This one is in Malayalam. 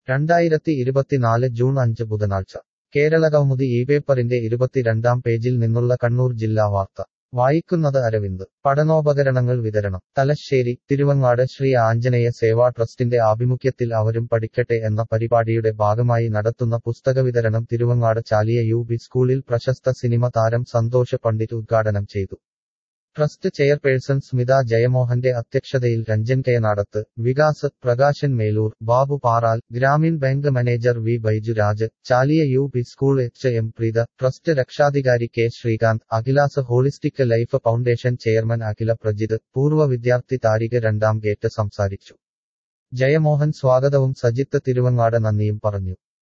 രണ്ടായിരത്തി ഇരുപത്തിനാല് ജൂൺ അഞ്ച് ബുധനാഴ്ച കേരളകൗമുദി ഈ പേപ്പറിന്റെ ഇരുപത്തിരണ്ടാം പേജിൽ നിന്നുള്ള കണ്ണൂർ ജില്ലാ വാർത്ത വായിക്കുന്നത് അരവിന്ദ് പഠനോപകരണങ്ങൾ വിതരണം തലശ്ശേരി തിരുവങ്ങാട് ശ്രീ ആഞ്ജനേയ സേവാ ട്രസ്റ്റിന്റെ ആഭിമുഖ്യത്തിൽ അവരും പഠിക്കട്ടെ എന്ന പരിപാടിയുടെ ഭാഗമായി നടത്തുന്ന പുസ്തക വിതരണം തിരുവങ്ങാട് ചാലിയ യു ബി സ്കൂളിൽ പ്രശസ്ത സിനിമ താരം സന്തോഷ് പണ്ഡിറ്റ് ഉദ്ഘാടനം ചെയ്തു ട്രസ്റ്റ് ചെയർപേഴ്സൺ സ്മിത ജയമോഹന്റെ അധ്യക്ഷതയിൽ Ranjan Kayanadath Vikas Prakashan Melur Babu Paral Grameen bank manager V Baijuraj Chaliya U P school H M Preetha trust രക്ഷാധികാരി K Srikanth Akhilas holistic life foundation chairman Akhila Prajith പൂർവ്വ വിദ്യാർത്ഥി താരിക രണ്ടാം ഗേറ്റ് സംസാരിച്ചു ജയമോഹൻ സ്വാഗതവും സജിത്ത് തിരുവങ്ങാട് നന്ദിയും പറഞ്ഞു